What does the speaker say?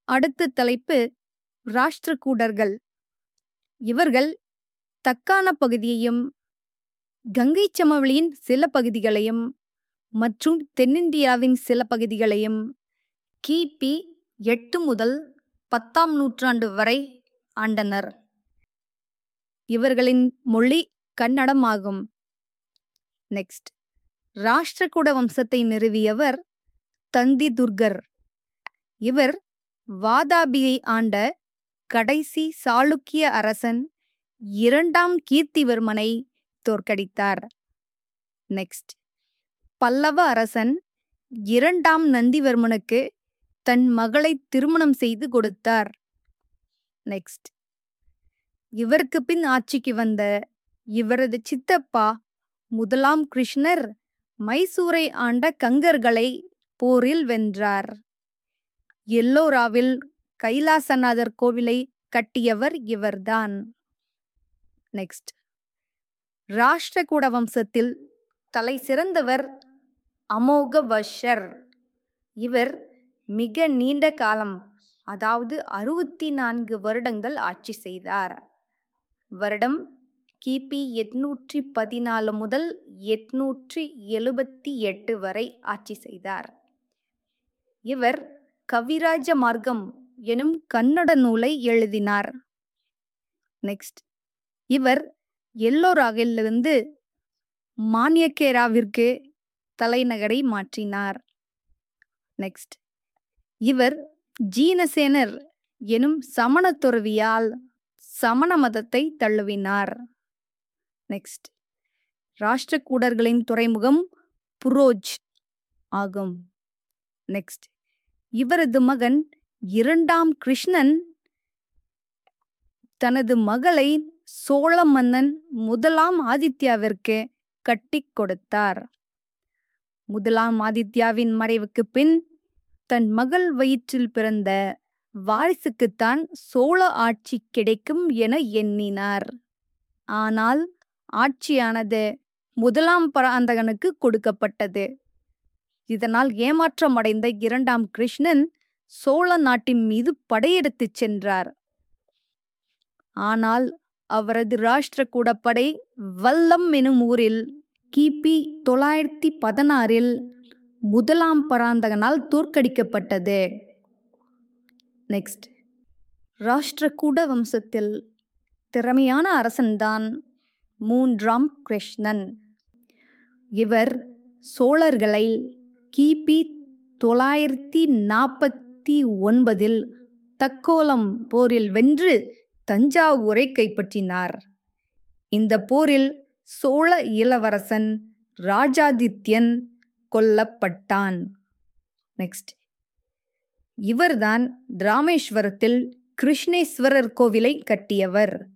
அடுத்த தலைப்பு ராஷ்டிரகூடர்கள் இவர்கள் தக்கான பகுதியையும் கங்கை சமவெளியின் சில பகுதிகளையும் மற்றும் தென்னிந்தியாவின் சில பகுதிகளையும் கிபி எட்டு முதல் பத்தாம் நூற்றாண்டு வரை ஆண்டனர் இவர்களின் மொழி கன்னடம் ஆகும் நெக்ஸ்ட் ராஷ்டிரகூட வம்சத்தை நிறுவியவர் தந்தி துர்கர் இவர் வாதாபியை ஆண்ட கடைசி சாளுக்கிய அரசன் இரண்டாம் கீர்த்திவர்மனை தோற்கடித்தார் நெக்ஸ்ட் பல்லவ அரசன் இரண்டாம் நந்திவர்மனுக்கு தன் மகளை திருமணம் செய்து கொடுத்தார் நெக்ஸ்ட் இவருக்கு பின் ஆட்சிக்கு வந்த இவரது சித்தப்பா முதலாம் கிருஷ்ணர் மைசூரை ஆண்ட கங்கர்களை போரில் வென்றார் எல்லோராவில் கைலாசநாதர் கோவிலை கட்டியவர் இவர்தான் நெக்ஸ்ட் ராஷ்டிரகூட வம்சத்தில் தலை சிறந்தவர் அமோகவர்ஷர் இவர் மிக நீண்ட காலம் அதாவது அறுபத்தி நான்கு வருடங்கள் ஆட்சி செய்தார் வருடம் கிபி எட்நூற்றி பதினாலு முதல் எட்நூற்றி எழுபத்தி எட்டு வரை ஆட்சி செய்தார் இவர் கவிராஜ மார்க்கம் எனும் கன்னட நூலை எழுதினார் நெக்ஸ்ட் இவர் எல்லோராகிலிருந்து மானியக்கேராவிற்கு தலைநகரை மாற்றினார் நெக்ஸ்ட் இவர் ஜீனசேனர் எனும் சமண துறவியால் சமண மதத்தை தழுவினார் நெக்ஸ்ட் ராஷ்டிரகூடர்களின் துறைமுகம் புரோஜ் ஆகும் நெக்ஸ்ட் இவரது மகன் இரண்டாம் கிருஷ்ணன் தனது மகளை சோழ மன்னன் முதலாம் ஆதித்யாவிற்கு கட்டிக் கொடுத்தார் முதலாம் ஆதித்யாவின் மறைவுக்கு பின் தன் மகள் வயிற்றில் பிறந்த வாரிசுக்குத்தான் சோழ ஆட்சி கிடைக்கும் என எண்ணினார் ஆனால் ஆட்சியானது முதலாம் பராந்தகனுக்கு கொடுக்கப்பட்டது இதனால் ஏமாற்றமடைந்த இரண்டாம் கிருஷ்ணன் சோழ நாட்டின் மீது படையெடுத்துச் சென்றார் ஆனால் அவரது ராஷ்டிரகூட படை வல்லம் எனும் ஊரில் கிபி தொள்ளாயிரத்தி பதினாறில் முதலாம் பராந்தகனால் தோற்கடிக்கப்பட்டது நெக்ஸ்ட் ராஷ்டிரகூட வம்சத்தில் திறமையான அரசன்தான் மூன்றாம் கிருஷ்ணன் இவர் சோழர்களை கிபி தொள்ளாயிரத்தி நாற்பத்தி ஒன்பதில் தக்கோலம் போரில் வென்று தஞ்சாவூரை கைப்பற்றினார் இந்த போரில் சோழ இளவரசன் ராஜாதித்யன் கொல்லப்பட்டான் நெக்ஸ்ட் இவர்தான் ராமேஸ்வரத்தில் கிருஷ்ணேஸ்வரர் கோவிலை கட்டியவர்